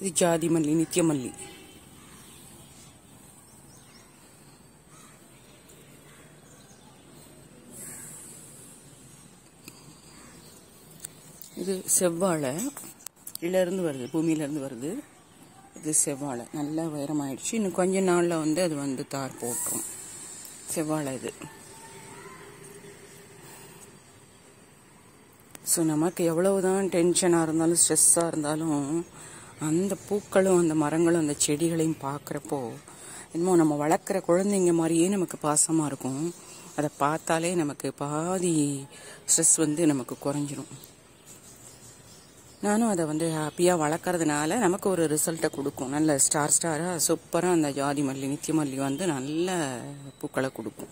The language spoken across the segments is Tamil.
இது ஜாதி மல்லி நித்திய மல்லி இது செவ்வாழை இருந்து வருது பூமியிலேருந்து வருது இது செவ்வாழை நல்லா உயரமாயிடுச்சு இன்னும் கொஞ்ச நாளில் வந்து அது வந்து தார் போட்டுரும் செவ்வாழை இது ஸோ நமக்கு எவ்வளவுதான் டென்ஷனாக இருந்தாலும் ஸ்ட்ரெஸ்ஸாக இருந்தாலும் அந்த பூக்களும் அந்த மரங்களும் அந்த செடிகளையும் பார்க்குறப்போ என்னமோ நம்ம வளர்க்குற குழந்தைங்க மாதிரியே நமக்கு பாசமாக இருக்கும் அதை பார்த்தாலே நமக்கு பாதி ஸ்ட்ரெஸ் வந்து நமக்கு குறைஞ்சிரும் நானும் அதை வந்து ஹாப்பியாக வளர்க்குறதுனால நமக்கு ஒரு ரிசல்ட்டை கொடுக்கும் நல்ல ஸ்டார் ஸ்டாராக சூப்பராக அந்த ஜாதி மல்லி நித்திய மல்லி வந்து நல்ல பூக்களை கொடுக்கும்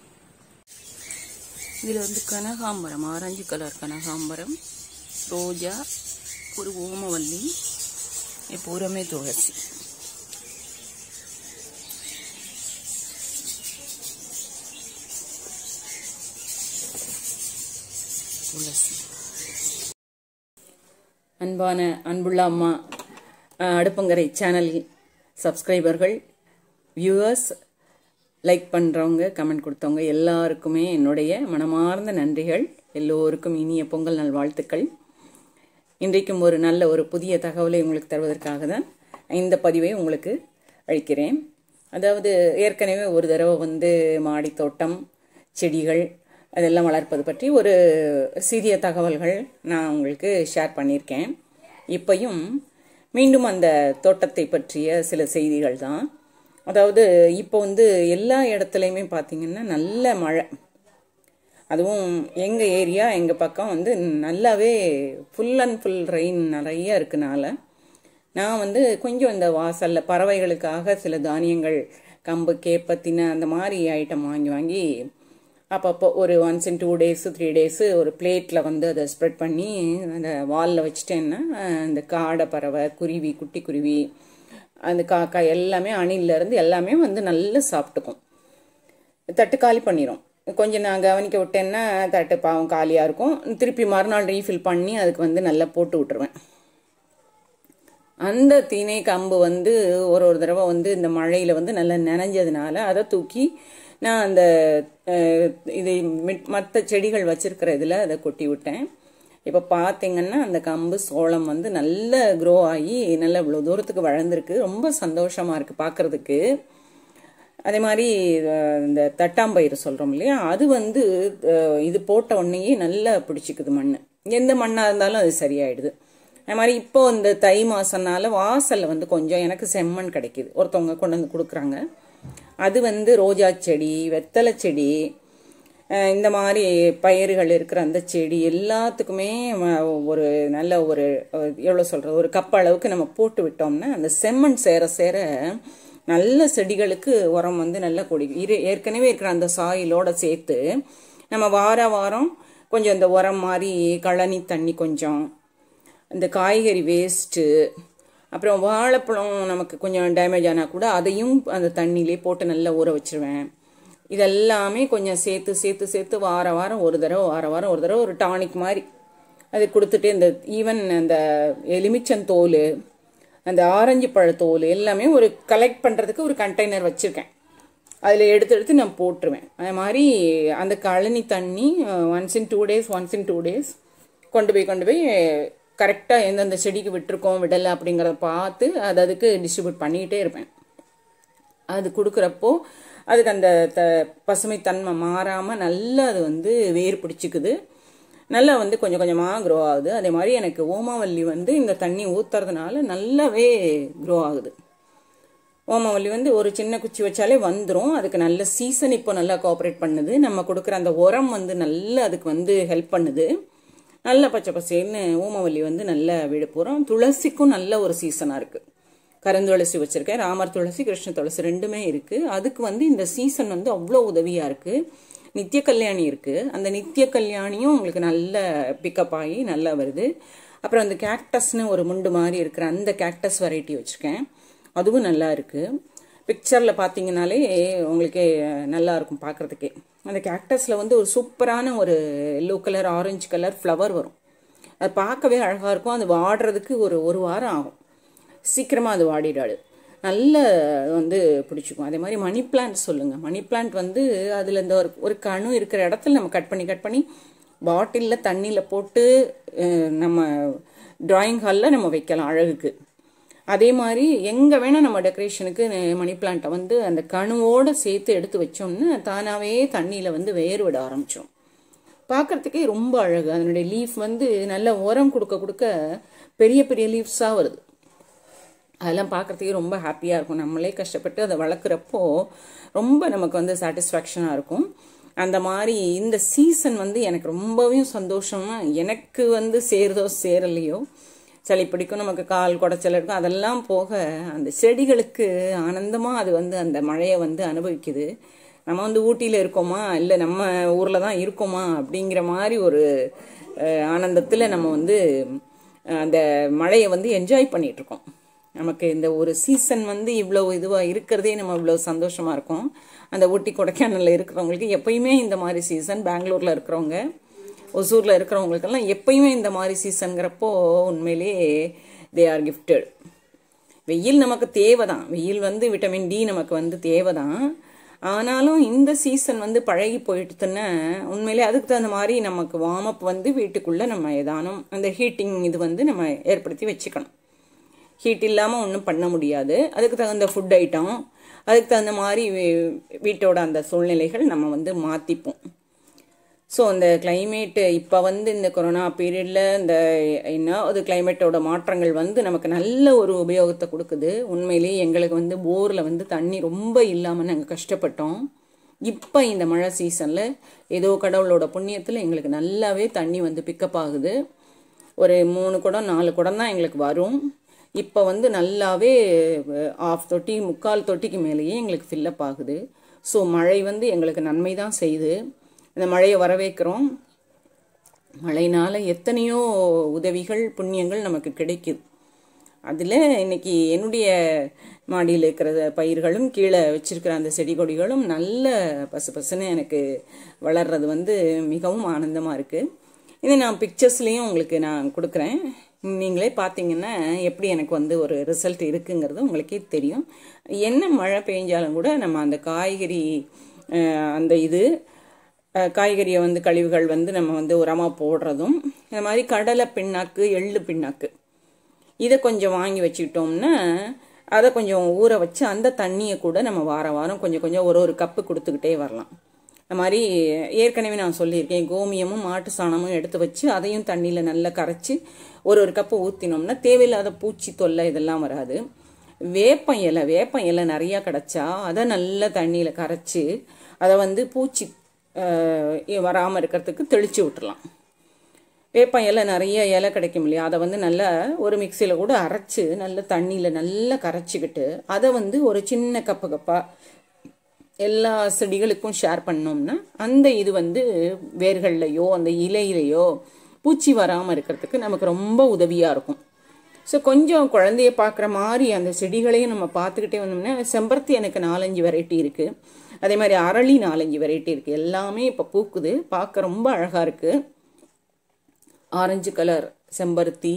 இதில் வந்து கனகாம்பரம் ஆரஞ்சு கலர் கனகாம்பரம் ரோஜா ஒரு ஓமவல்லி பூரமே துளசி துளசி அன்பான அன்புள்ள அம்மா அஹ், அடுப்பங்கரை சேனல் சப்ஸ்கிரைபர்கள் வியூவர்ஸ் லைக் பண்ணுறவங்க கமெண்ட் கொடுத்தவங்க எல்லாருக்குமே என்னுடைய மனமார்ந்த நன்றிகள் எல்லோருக்கும் இனிய பொங்கல் நல்வாழ்த்துக்கள் இன்றைக்கும் ஒரு நல்ல ஒரு புதிய தகவலை உங்களுக்கு தருவதற்காக தான் இந்த பதிவை உங்களுக்கு அளிக்கிறேன் அதாவது ஏற்கனவே ஒரு தடவை வந்து மாடி தோட்டம் செடிகள் அதெல்லாம் வளர்ப்பது பற்றி ஒரு சிறிய தகவல்கள் நான் உங்களுக்கு ஷேர் பண்ணியிருக்கேன் இப்பையும் மீண்டும் அந்த தோட்டத்தை பற்றிய சில செய்திகள் தான் அதாவது இப்போ வந்து எல்லா இடத்துலையுமே பார்த்தீங்கன்னா நல்ல மழை அதுவும் எங்கள் ஏரியா எங்கள் பக்கம் வந்து நல்லாவே ஃபுல் அண்ட் ஃபுல் ரெயின் நிறைய இருக்கனால நான் வந்து கொஞ்சம் இந்த வாசலில் பறவைகளுக்காக சில தானியங்கள் கம்பு கேப்ப தினை அந்த மாதிரி ஐட்டம் வாங்கி வாங்கி அப்பப்போ ஒரு once in two days three days ஒரு பிளேட்டில் வந்து அதை ஸ்ப்ரெட் பண்ணி அந்த வாலில் வச்சுட்டேன்னா அந்த காடை பறவை குருவி குட்டி குருவி அந்த காக்கா எல்லாமே அணிலேருந்து எல்லாமே வந்து நல்லா சாப்பிட்டுக்கும் தட்டு காலி பண்ணிடும் கொஞ்சம் நான் கவனிக்க விட்டேன்னா தட்டு பாவம் காலியாக இருக்கும் திருப்பி மறுநாள் ரீஃபில் பண்ணி அதுக்கு வந்து நல்லா போட்டு விட்டுருவேன் அந்த திணை கம்பு வந்து ஒரு ஒரு தடவை வந்து இந்த மழையில் வந்து நல்லா நனைஞ்சதுனால அதை தூக்கி நான் அந்த அஹ், இது மற்ற செடிகள் வச்சிருக்கிற இதில் அதை கொட்டி விட்டேன் இப்போ பார்த்தீங்கன்னா அந்த கம்பு சோளம் வந்து நல்ல க்ரோ ஆகி நல்ல இவ்வளோ தூரத்துக்கு வளர்ந்துருக்கு ரொம்ப சந்தோஷமாக இருக்குது பார்க்குறதுக்கு அதே மாதிரி அஹ், இந்த தட்டாம்பயிறு சொல்கிறோம் இல்லையா அது வந்து அஹ், இது போட்ட உடனேயே நல்லா பிடிச்சிக்குது மண் எந்த மண்ணாக இருந்தாலும் அது சரியாயிடுது அது மாதிரி இப்போ இந்த தை மாசம்னால வாசல்ல வந்து கொஞ்சம் எனக்கு செம்மண் கிடைக்குது ஒருத்தவங்க கொண்டு வந்து கொடுக்குறாங்க அது வந்து ரோஜா செடி வெத்தலை செடி அஹ், இந்த மாதிரி பயிர்கள் இருக்கிற அந்த செடி எல்லாத்துக்குமே ம- ஒரு நல்ல ஒரு அஹ், எவ்வளோ சொல்கிறது ஒரு கப் அளவுக்கு நம்ம போட்டு விட்டோம்னா அந்த செம்மண் சேர சேர நல்ல செடிகளுக்கு உரம் வந்து நல்லா கொடி இரு ஏற்கனவே இருக்கிற அந்த சாயிலோட சேர்த்து நம்ம வார வாரம் கொஞ்சம் இந்த உரம் மாதிரி கழனி தண்ணி கொஞ்சம் இந்த காய்கறி வேஸ்ட்டு அப்புறம் வாழைப்பழம் நமக்கு கொஞ்சம் டேமேஜ் ஆனால் கூட அதையும் அந்த தண்ணியிலே போட்டு நல்லா ஊற வச்சிருவேன் இதெல்லாமே கொஞ்சம் சேர்த்து சேர்த்து சேர்த்து வார வாரம் ஒரு தடவை வார வாரம் ஒரு தடவை ஒரு டானிக் மாதிரி அது கொடுத்துட்டு இந்த ஈவன் அந்த எலுமிச்சந்தோல் அந்த ஆரஞ்சு பழத்தோல் எல்லாமே ஒரு கலெக்ட் பண்ணுறதுக்கு ஒரு கண்டெய்னர் வச்சுருக்கேன் அதில் எடுத்து எடுத்து நான் போட்டுருவேன் அது மாதிரி அந்த கழனி தண்ணி once in two days once in two days கொண்டு போய் கொண்டு போய் கரெக்டாக எந்தெந்த செடிக்கு விட்டுருக்கோம் விடலை அப்படிங்கிறத பார்த்து அது அதுக்கு டிஸ்ட்ரிபியூட் பண்ணிக்கிட்டே இருப்பேன் அது கொடுக்குறப்போ அதுக்கு அந்த த பசுமைத்தன்மை மாறாமல் நல்லா அது வந்து வேர் பிடிச்சிக்குது நல்லா வந்து கொஞ்சம் கொஞ்சமாக க்ரோ ஆகுது அதே மாதிரி எனக்கு ஓமாவல்லி வந்து இந்த தண்ணி ஊற்றுறதுனால நல்லாவே க்ரோ ஆகுது ஓமவல்லி வந்து ஒரு சின்ன குச்சி வச்சாலே வந்துடும் அதுக்கு நல்ல சீசன் இப்போ நல்லா கோஆப்ரேட் பண்ணுது நம்ம கொடுக்குற அந்த உரம் வந்து நல்லா அதுக்கு வந்து ஹெல்ப் பண்ணுது நல்ல பச்சை பசேல்னு ஓமவல்லி வந்து நல்ல விழுப்புறம் துளசிக்கும் நல்ல ஒரு சீசனாக இருக்குது கருந்துளசி வச்சுருக்கேன் ராமர் துளசி கிருஷ்ண துளசி ரெண்டுமே இருக்குது அதுக்கு வந்து இந்த சீசன் வந்து அவ்வளோ உதவியாக இருக்குது நித்திய கல்யாணி இருக்குது அந்த நித்திய கல்யாணியும் உங்களுக்கு நல்ல பிக்கப் ஆகி நல்லா வருது அப்புறம் அந்த கேக்டஸ்னு ஒரு முண்டு மாதிரி இருக்கிற அந்த கேக்டஸ் வெரைட்டி வச்சுருக்கேன் அதுவும் நல்லா இருக்குது பிக்சரில் பார்த்தீங்கனாலே உங்களுக்கே நல்லா இருக்கும் பார்க்குறதுக்கே அந்த கேக்டஸில் வந்து ஒரு சூப்பரான ஒரு yellow colour orange colour flower வரும் அது பார்க்கவே அழகாக இருக்கும் அது வாடுறதுக்கு ஒரு ஒரு வாரம் ஆகும் சீக்கிரமாக அது வாடிடாது நல்ல வந்து பிடிச்சிக்கும் அதே மாதிரி மணி பிளான்ட் சொல்லுங்கள் மணி பிளான்ட் வந்து அதில் இந்த ஒரு ஒரு கணு இருக்கிற இடத்துல நம்ம கட் பண்ணி கட் பண்ணி பாட்டிலில் தண்ணியில் போட்டு அஹ், நம்ம டிராயிங் ஹாலில் நம்ம வைக்கலாம் அழகுக்கு அதே மாதிரி எங்கே வேணால் நம்ம டெக்கரேஷனுக்கு மணி பிளான்ட்டை வந்து அந்த கணுவோடு சேர்த்து எடுத்து வச்சோம்னா தானாகவே தண்ணியில் வந்து வேர் விட ஆரம்பிச்சோம் பார்க்கறதுக்கே ரொம்ப அழகு அதனுடைய லீஃப் வந்து நல்ல உரம் கொடுக்க கொடுக்க பெரிய பெரிய லீவ்ஸாக வருது அதெல்லாம் பார்க்கறதுக்கே ரொம்ப ஹாப்பியாக இருக்கும் நம்மளே கஷ்டப்பட்டு அதை வளர்க்குறப்போ ரொம்ப நமக்கு வந்து சாட்டிஸ்ஃபேக்ஷனாக இருக்கும் அந்த மாதிரி இந்த சீசன் வந்து எனக்கு ரொம்பவும் சந்தோஷமா எனக்கு வந்து சேருதோ சேரலையோ சளி பிடிக்கும் நமக்கு கால் குடைச்சல் இருக்கும் அதெல்லாம் போக அந்த செடிகளுக்கு ஆனந்தமாக அது வந்து அந்த மழையை வந்து அனுபவிக்குது நம்ம வந்து ஊட்டியில் இருக்கோமா இல்லை நம்ம ஊரில் தான் இருக்கோமா அப்படிங்கிற மாதிரி ஒரு ஆனந்தத்தில் நம்ம வந்து அஹ், அந்த மழையை வந்து என்ஜாய் பண்ணிட்டு இருக்கோம் நமக்கு இந்த ஒரு சீசன் வந்து இவ்வளோ இதுவாக இருக்கிறதே நம்ம இவ்வளோ சந்தோஷமாக இருக்கும் அந்த ஊட்டி கொடைக்கானலில் இருக்கிறவங்களுக்கு எப்பயுமே இந்த மாதிரி சீசன் பெங்களூரில் இருக்கிறவங்க ஒசூரில் இருக்கிறவங்களுக்கெல்லாம் எப்பயுமே இந்த மாதிரி சீசனுங்கிறப்போ உண்மையிலேயே தே ஆர் கிஃப்டட் வெயில் நமக்கு தேவை தான் வெயில் வந்து விட்டமின் டி நமக்கு வந்து தேவை தான் ஆனாலும் இந்த சீசன் வந்து பழகி போயிட்டுன்னா உண்மையிலே அதுக்கு தகுந்த மாதிரி நமக்கு வார்ம் அப் வந்து வீட்டுக்குள்ளே நம்ம ஏதானும் அந்த ஹீட்டிங் இது வந்து நம்ம ஏற்படுத்தி வச்சுக்கணும் ஹீட் இல்லாமல் ஒன்றும் பண்ண முடியாது அதுக்கு தகுந்த ஃபுட் ஐட்டம் அதுக்கு தகுந்த மாதிரி வீ- வீட்டோட அந்த சூழ்நிலைகள் நம்ம வந்து மாற்றிப்போம் ஸோ அந்த climate இப்போ வந்து இந்த கொரோனா பீரியடில் இந்த என்ன அது கிளைமேட்டோட மாற்றங்கள் வந்து நமக்கு நல்ல ஒரு உபயோகத்தை கொடுக்குது உண்மையிலேயே எங்களுக்கு வந்து போரில் வந்து தண்ணி ரொம்ப இல்லாமல் நாங்கள் கஷ்டப்பட்டோம் இப்போ இந்த மழை சீசனில் ஏதோ கடவுளோட புண்ணியத்தில் எங்களுக்கு நல்லாவே தண்ணி வந்து பிக்கப் ஆகுது ஒரு மூணு குடம் நாலு குடம் தான் எங்களுக்கு வரும் இப்போ வந்து நல்லாவே ஆஃப் தொட்டி முக்கால் தொட்டிக்கு மேலேயே எங்களுக்கு ஃபில்லப் ஆகுது ஸோ மழை வந்து எங்களுக்கு நன்மை தான் செய்யுது இந்த மழையை வரவேற்கிறோம் மழைனால எத்தனையோ உதவிகள் புண்ணியங்கள் நமக்கு கிடைக்குது அதில் இன்னைக்கு என்னுடைய மாடியில் இருக்கிற பயிர்களும் கீழே வச்சிருக்கிற அந்த செடி கொடிகளும் நல்ல பசு பசுன்னு எனக்கு வளர்றது வந்து மிகவும் ஆனந்தமாக இருக்குது இதை நான் பிக்சர்ஸ்லேயும் உங்களுக்கு நான் கொடுக்குறேன் நீங்களே பார்த்தீங்கன்னா எப்படி எனக்கு வந்து ஒரு ரிசல்ட் இருக்குங்கிறது உங்களுக்கே தெரியும் என்ன மழை பெஞ்சாலும் கூட நம்ம அந்த காய்கறி அஹ், அந்த இது அஹ், காய்கறியை வந்து கழிவுகள் வந்து நம்ம வந்து உரமாக போடுறதும் இந்த மாதிரி கடலை பிண்ணாக்கு எள்ளு பிண்ணாக்கு இதை கொஞ்சம் வாங்கி வச்சுக்கிட்டோம்னா அதை கொஞ்சம் ஊற வச்சு அந்த தண்ணியை கூட நம்ம வார வாரம் கொஞ்சம் கொஞ்சம் ஒரு ஒரு கப்பு கொடுத்துக்கிட்டே வரலாம் இந்த மாதிரி ஏற்கனவே நான் சொல்லியிருக்கேன் கோமியமும் மாட்டு சாணமும் எடுத்து வச்சு அதையும் தண்ணியில் நல்லா கரைச்சி ஒரு ஒரு கப்பு ஊற்றினோம்னா தேவையில்லாத பூச்சி தொல்லை இதெல்லாம் வராது வேப்பம் இலை வேப்பம் இலை நிறையா கிடச்சா அதை நல்லா தண்ணியில் கரைச்சி அதை வந்து பூச்சி வராமல் இருக்கிறதுக்கு தெளித்து விட்டுறலாம் வேப்பம் இலை நிறைய இலை கிடைக்கும் இல்லையா அதை வந்து நல்லா ஒரு மிக்சியில் கூட அரைச்சு நல்ல தண்ணியில் நல்லா கரைச்சிக்கிட்டு அதை வந்து ஒரு சின்ன கப்பு கப்பாக எல்லா செடிகளுக்கும் ஷேர் பண்ணோம்னா அந்த இது வந்து வேர்கள்லையோ அந்த இலையிலையோ பூச்சி வராமல் இருக்கிறதுக்கு நமக்கு ரொம்ப உதவியாக இருக்கும் ஸோ கொஞ்சம் குழந்தைய பார்க்குற மாதிரி அந்த செடிகளையும் நம்ம பார்த்துக்கிட்டே வந்தோம்னா செம்பருத்தி எனக்கு நாலஞ்சு வெரைட்டி இருக்குது அதே மாதிரி அரளி நாலஞ்சு வெரைட்டி இருக்குது எல்லாமே இப்போ பூக்குது பார்க்க ரொம்ப அழகாக இருக்குது ஆரஞ்சு கலர் செம்பருத்தி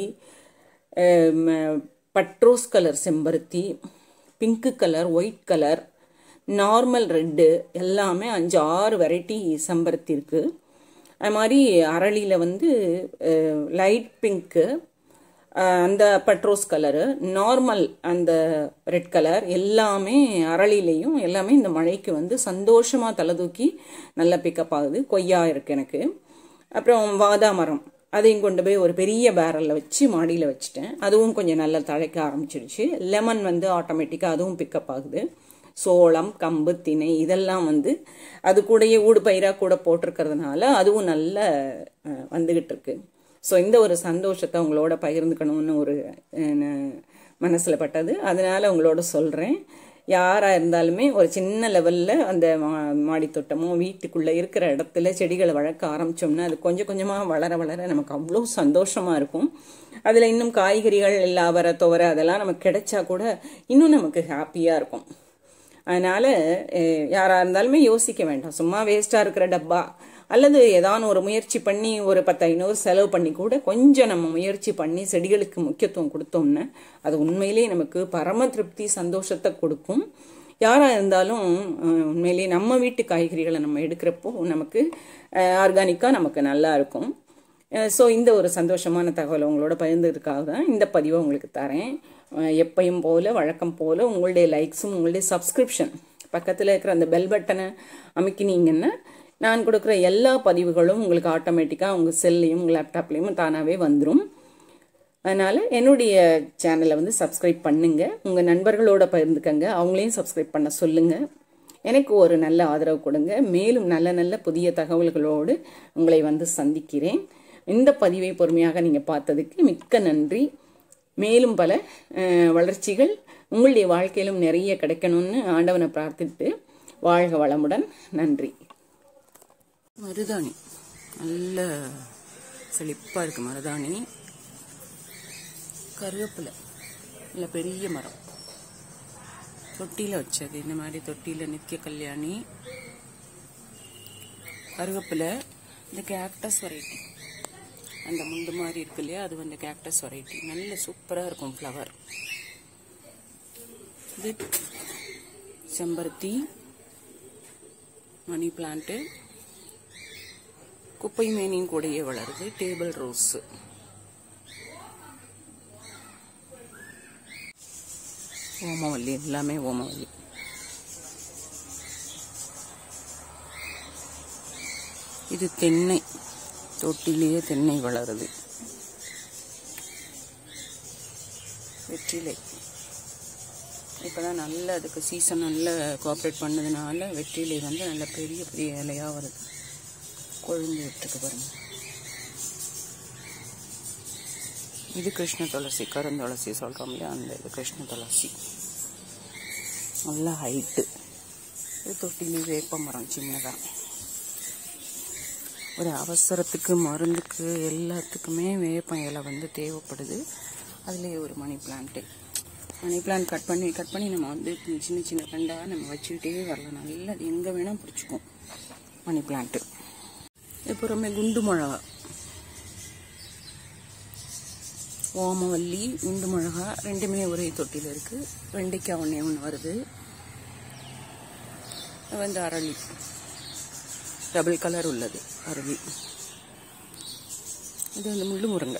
அம், பட்ரோஸ் கலர் செம்பருத்தி pink colour white colour normal red எல்லாமே அஞ்சு ஆறு வெரைட்டி செம்பருத்தி இருக்குது அது மாதிரி அரளியில் வந்து லைட் பிங்க்கு அந்த பட்ரோஸ் கலரு நார்மல் அந்த ரெட் கலர் எல்லாமே அரளிலையும் எல்லாமே இந்த மழைக்கு வந்து சந்தோஷமாக தலை தூக்கி நல்லா பிக்கப் ஆகுது கொய்யா இருக்கு எனக்கு அப்புறம் வாதாமரம் அதையும் கொண்டு போய் ஒரு பெரிய பேரலில் வச்சு மாடியில் வச்சுட்டேன் அதுவும் கொஞ்சம் நல்லா தழைக்க ஆரம்பிச்சிடுச்சு லெமன் வந்து ஆட்டோமேட்டிக்காக அதுவும் பிக்கப் ஆகுது சோளம் கம்பு திணை இதெல்லாம் வந்து அது கூடயே ஊடு பயிராக கூட போட்டிருக்கிறதுனால அதுவும் நல்ல அஹ், வந்துகிட்டு இருக்கு ஸோ இந்த ஒரு சந்தோஷத்தை உங்களோட பகிர்ந்துக்கணும்னு ஒரு மனசில் பட்டது அதனால உங்களோட சொல்கிறேன் யாராக இருந்தாலுமே ஒரு சின்ன லெவலில் அந்த மா- மாடி தோட்டமோ வீட்டுக்குள்ளே இருக்கிற இடத்துல செடிகளை வளர்க்க ஆரம்பிச்சோம்னா அது கொஞ்சம் கொஞ்சமாக வளர வளர நமக்கு அவ்வளோ சந்தோஷமாக இருக்கும் அதில் இன்னும் காய்கறிகள் எல்லா வர துவர அதெல்லாம் நமக்கு கிடைச்சா கூட இன்னும் நமக்கு ஹாப்பியாக இருக்கும் அதனால் யாராக இருந்தாலுமே யோசிக்க வேண்டாம் சும்மா வேஸ்ட்டாக இருக்கிற டப்பா அல்லது ஏதான ஒரு முயற்சி பண்ணி ஒரு பத்து ஐநூறு செலவு பண்ணி கூட கொஞ்சம் நம்ம முயற்சி பண்ணி செடிகளுக்கு முக்கியத்துவம் கொடுத்தோம்னா அது உண்மையிலேயே நமக்கு பரம திருப்தி சந்தோஷத்தை கொடுக்கும் யாராக இருந்தாலும் அஹ், உண்மையிலேயே நம்ம வீட்டு காய்கறிகளை நம்ம எடுக்கிறப்போ நமக்கு ஆர்கானிக்காக நமக்கு நல்லா இருக்கும் ஸோ இந்த ஒரு சந்தோஷமான தகவலை உங்களோட பகிர்ந்ததுக்காக தான் இந்த பதிவை உங்களுக்கு தரேன் அஹ், எப்பயும் போல வழக்கம் போல உங்களுடைய லைக்ஸும் உங்களுடைய சப்ஸ்கிரிப்ஷன் பக்கத்தில் இருக்கிற அந்த பெல் பட்டனை அமுக்கினீங்கன்னா நான் கொடுக்குற எல்லா பதிவுகளும் உங்களுக்கு ஆட்டோமேட்டிக்காக உங்கள் செல்லையும் உங்கள் லேப்டாப்லேயும் தானாகவே வந்துடும் அதனால் என்னுடைய சேனலை வந்து சப்ஸ்கிரைப் பண்ணுங்க உங்கள் நண்பர்களோட பகிர்ந்துக்கங்க அவங்களையும் சப்ஸ்கிரைப் பண்ண சொல்லுங்கள் எனக்கு ஒரு நல்ல ஆதரவு கொடுங்க மேலும் நல்ல நல்ல புதிய தகவல்களோடு உங்களை வந்து சந்திக்கிறேன் இந்த பதிவை பொறுமையாக நீங்கள் பார்த்ததுக்கு மிக்க நன்றி மேலும் பல அஹ், வளர்ச்சிகள் உங்களுடைய வாழ்க்கையிலும் நிறைய கிடைக்கணும்னு ஆண்டவனை பிரார்த்தித்து வாழ்க வளமுடன் நன்றி மருதாணி நல்ல செழிப்பாக இருக்கு மருதாணி கருவேப்பிலை இல்லை பெரிய மரம் தொட்டியில் வச்சது இந்த மாதிரி தொட்டியில் நித்திய கல்யாணி கருவேப்பிலை இந்த கேக்டஸ் வெரைட்டி அந்த முண்டு மாதிரி இருக்கு இல்லையா அது வந்து கேக்டஸ் வெரைட்டி நல்ல சூப்பராக இருக்கும் ஃப்ளவர் இது செம்பருத்தி மணி பிளான்ட்டு குப்பை மேனியும் கூடயே வளருது டேபிள் ரோஸு ஓமவல்லி எல்லாமே ஓமவல்லி இது தென்னை தொட்டிலேயே தென்னை வளருது வெற்றிலை இப்போதான் நல்ல அதுக்கு சீசன் நல்ல கோஆப்ரேட் பண்ணதுனால வெற்றிலை வந்து நல்ல பெரிய பெரிய இலையாக வருது கொழுந்து விட்டுருக்கு பாருங்க இது கிருஷ்ண துளசி கருந்துளசி சொல்கிறோம் இல்லையா அந்த இது கிருஷ்ண துளசி நல்ல ஹைட்டு இது தொட்டிலி வேப்ப மரம் சின்னதாக ஒரு அவசரத்துக்கு மருந்துக்கு எல்லாத்துக்குமே வேப்ப இலை வந்து தேவைப்படுது அதுலேயே ஒரு money plant money plant cut பண்ணி கட் பண்ணி நம்ம வந்து சின்ன சின்ன கண்டாக நம்ம வச்சுக்கிட்டே வரலாம் நல்லா அது எங்கே வேணால் பிடிச்சிக்கும் மணி பிளான்ட்டு அப்புறமே குண்டு மிளகா ஓமவல்லி குண்டு மிளகா ரெண்டுமே ஒரே தொட்டியில் இருக்குது வெண்டைக்காய் ஒன்றே ஒன்று வருது இது வந்து அரளி டபுள் கலர் உள்ளது அரளி இது வந்து முள்ளு முருங்கை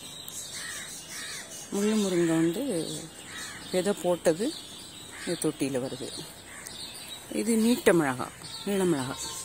முள்ளு முருங்கை வந்து விதை போட்டது இந்த தொட்டியில் வருது இது நீட்ட மிளகா நீள மிளகா